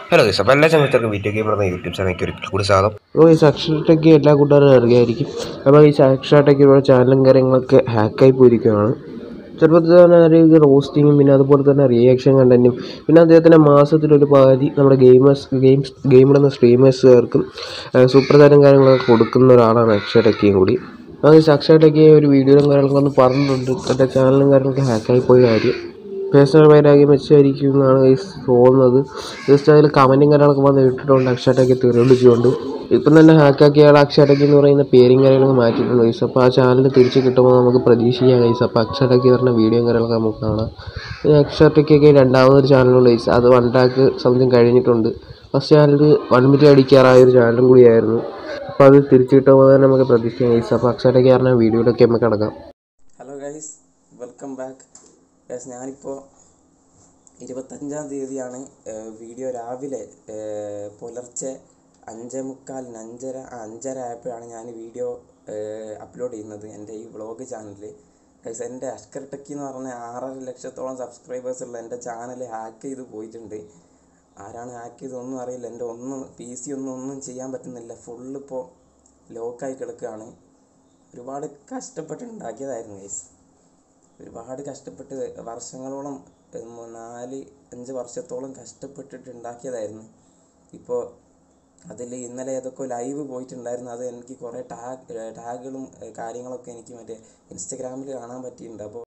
hello guys അപ്പോൾ എല്ലാ ചങ്ങാത്തർക്കും വീഡിയോ ഗെയിം എന്ന യൂട്യൂബ് ചാനലിലേക്ക് ഒരിക്കൽ കൂടി സ്വാഗതം അപ്പോൾ ഈ സാക്ഷരട്ടയ്ക്ക് എല്ലാ കൂട്ടുകാരും അറിയായിരിക്കും അപ്പോൾ ഈ സാക്ഷരട്ടയ്ക്ക് ഇവിടെ ചാനലും കാര്യങ്ങളൊക്കെ ഹാക്കായി പോയിരിക്കുകയാണ് ചെറുപ്പത്തിൽ തന്നെ അറിയുക റോസ്റ്റിങ്ങും പിന്നെ അതുപോലെ തന്നെ റിയാക്ഷൻ കണ്ടൻറ്റും പിന്നെ അദ്ദേഹത്തിൻ്റെ മാസത്തിലൊരു പാതി നമ്മുടെ ഗെയിമേഴ്സ് ഗെയിംസ് ഗെയിമിടുന്ന സ്ട്രീമേഴ്സുകാർക്കും സൂപ്രധാനം കാര്യങ്ങളൊക്കെ കൊടുക്കുന്ന ഒരാളാണ് അക്ഷരട്ടയ്ക്കയും കൂടി അത് ഈ സാക്ഷരട്ടയ്ക്ക് ഒരു വീഡിയോയിലും കാര്യങ്ങളൊക്കെ ഒന്ന് പറഞ്ഞിട്ടുണ്ട് എൻ്റെ ചാനലും കാര്യങ്ങളൊക്കെ ഹാക്കായി പോയ കാര്യം പേഴ്സണൽ വൈരാഗ്യം വെച്ചായിരിക്കും എന്നാണ് ഗൈസ് തോന്നുന്നത് ജസ്റ്റ് അതിൽ കമൻറ്റും കാര്യങ്ങളൊക്കെ വന്ന് ഇട്ടിട്ടുണ്ട് അക്ഷരട്ടയ്ക്ക് തെറിവിളിച്ചുകൊണ്ട് ഇപ്പം തന്നെ ഹാക്കാക്കിയ ആൾ അക്ഷരട്ടയ്ക്ക് എന്ന് പറയുന്ന പേരും കാര്യങ്ങളൊക്കെ മാറ്റിയിട്ടുണ്ട് ഗൈസ് അപ്പോൾ ആ ചാനൽ തിരിച്ച് കിട്ടുമ്പോൾ നമുക്ക് പ്രതീക്ഷിക്കാം ഗൈസ് അപ്പോൾ അക്ഷരട്ടയ്ക്ക് പറഞ്ഞ വീഡിയോയും കാര്യങ്ങളൊക്കെ നമുക്ക് കാണാം ഈ അക്ഷരട്ടയ്ക്കൊക്കെ രണ്ടാമതൊരു ചാനലുണ്ട് ഗൈസ് അത് വൺ ടാക്ക് സംതിങ് കഴിഞ്ഞിട്ടുണ്ട് ഫസ്റ്റ് ചാനൽ വൺ മിനിറ്റ് അടിക്കാറായ ഒരു ചാനലും കൂടിയായിരുന്നു അപ്പോൾ അത് തിരിച്ച് കിട്ടുമ്പോൾ തന്നെ നമുക്ക് പ്രതീക്ഷിക്കാം ഗൈസ് അപ്പോൾ അക്ഷരട്ടയ്ക്ക് പറഞ്ഞ വീഡിയോയിലൊക്കെ നമുക്ക് കിടക്കാം hello guys welcome back guys ഞാനിപ്പോൾ ഇരുപത്തഞ്ചാം തീയതിയാണ് ഏഹ്, വീഡിയോ രാവിലെ ഏഹ്, പുലർച്ചെ അഞ്ചേ മുക്കാലിന് അഞ്ചര ആ, അഞ്ചര ആയപ്പോഴാണ് ഞാൻ വീഡിയോ ഏഹ്, അപ്ലോഡ് ചെയ്യുന്നത് എൻ്റെ ഈ വ്ളോഗ് ചാനലിൽ ഗൈസ് എൻ്റെ അഷ്കർ ടെക്കി എന്ന് പറഞ്ഞ ആറര ലക്ഷത്തോളം സബ്സ്ക്രൈബേഴ്സ് ഉള്ള എൻ്റെ ചാനൽ ഹാക്ക് ചെയ്ത് പോയിട്ടുണ്ട് ആരാണ് ഹാക്ക് ചെയ്തതൊന്നും അറിയില്ല എൻ്റെ ഒന്നും പി സി ഒന്നും ഒന്നും ചെയ്യാൻ പറ്റുന്നില്ല ഫുള്ളിപ്പോൾ ലോക്കായി കിടക്കുകയാണ് ഒരുപാട് കഷ്ടപ്പെട്ട് ഉണ്ടാക്കിയതായിരുന്നു ഗൈസ് ഒരുപാട് കഷ്ടപ്പെട്ട് വർഷങ്ങളോളം ഉം, നാല് അഞ്ച് വർഷത്തോളം കഷ്ടപ്പെട്ടിട്ട് ഉണ്ടാക്കിയതായിരുന്നു ഇപ്പോൾ അതിൽ ഇന്നലെ ഏതൊക്കെ ലൈവ് പോയിട്ടുണ്ടായിരുന്നു അത് എനിക്ക് കുറേ ടാഗ് ടാഗുകളും കാര്യങ്ങളൊക്കെ എനിക്ക് മറ്റേ ഇൻസ്റ്റഗ്രാമിൽ കാണാൻ പറ്റിയിട്ടുണ്ട് അപ്പോൾ